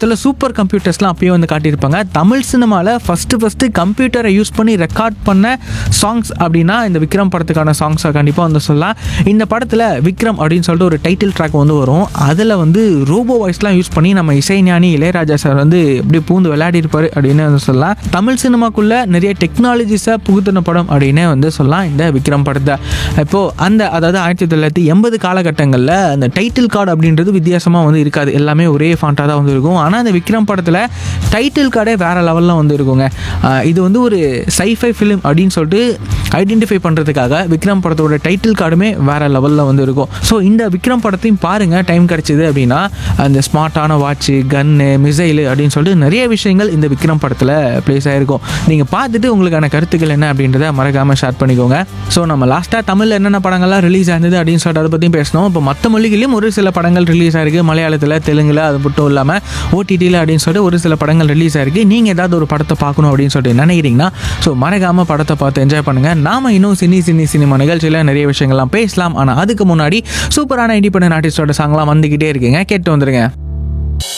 படத்தில் சூப்பர் கம்ப்யூட்டர்ஸ்லாம் அப்பயே வந்து காட்டியிருப்பாங்க தமிழ் சினிமாவில் ஃபஸ்ட்டு ஃபஸ்ட்டு கம்ப்யூட்டரை யூஸ் பண்ணி ரெக்கார்ட் பண்ண சாங்ஸ் அப்படின்னா இந்த விக்ரம் படத்துக்கான சாங்ஸை கண்டிப்பாக வந்து சொல்லலாம் இந்த படத்தில் விக்ரம் அப்படின்னு சொல்லிட்டு ஒரு டைட்டில் ட்ராக் வந்து வரும் அதில் வந்து ரோபோ வாய்ஸ்லாம் யூஸ் பண்ணி நம்ம இசைஞானி இளையராஜா சார் வந்து எப்படி பூந்து விளையாடி இருப்பாரு அப்படின்னு வந்து சொல்லலாம் தமிழ் சினிமாக்குள்ள நிறைய டெக்னாலஜிஸை புகுத்தின படம் அப்படின்னே வந்து சொல்லலாம் இந்த விக்ரம் படத்தை இப்போது அந்த அதாவது ஆயிரத்தி தொள்ளாயிரத்தி எண்பது காலகட்டங்களில் அந்த டைட்டில் கார்டு அப்படின்றது வித்தியாசமாக வந்து இருக்காது எல்லாமே ஒரே ஃபாண்ட்டாக தான் வந்து இருக்கும் ஆனால் அந்த விக்ரம் படத்தில் டைட்டில் கார்டே வேறு லெவலில் வந்து இருக்குங்க ஆஹ் இது வந்து ஒரு சைஃபை ஃபிலிம் அப்படின்னு சொல்லிட்டு ஐடென்டிஃபை பண்ணுறதுக்காக விக்ரம் படத்தோட டைட்டில் கார்டுமே வேறு லெவலில் வந்து இருக்கும் ஸோ இந்த விக்ரம் படத்தையும் பாருங்கள் டைம் கிடச்சிது அப்படின்னா அந்த ஸ்மார்ட்டான வாட்ச்சு கன்னு மிசைலு அப்படின்னு சொல்லிட்டு நிறைய விஷயங்கள் இந்த விக்ரம் படத்தில் ப்ளேஸ் ஆகிருக்கும் நீங்கள் பார்த்துட்டு உங்களுக்கான கருத்துக்கள் என்ன அப்படின்றத மறக்காமல் ஷேர் பண்ணிக்கோங்க ஸோ நம்ம லாஸ்ட்டாக தமிழில் என்னென்ன படங்கள்லாம் ரிலீஸ் ஆனது அப்படின்னு சொல்லிட்டு அதை பற்றியும் பேசணும் இப்போ மற்ற மொழிகளிலும் ஒரு சில படங்கள் ரிலீஸ் ஆயிருக்கு மலையாளத்தில் தெலுங்குல அது மட்டும் இல்லாமல் ஓடிடியில் அப்படின்னு சொல்லிட்டு ஒரு சில படங்கள் ரிலீஸ் ஆயிருக்கு நீங்கள் ஏதாவது ஒரு படத்தை பார்க்கணும் அப்படின்னு சொல்லிட்டு நினைக்கிறீங்கன்னா ஸோ மறக்காமல் படத்தை பார்த்து என்ஜாய் பண்ணுங்கள் நாம இன்னும் சினி சினி சினிமா நிகழ்ச்சியில் நிறைய விஷயங்கள்லாம் பேசலாம் ஆனால் அதுக்கு முன்னாடி சூப்பரான இண்டிபெண்டன்ட் ஆர்டிஸ்டோட சாங்லாம் வந்துக்கிட்டே இருக்குங்க கேட்டு வந்துருங்க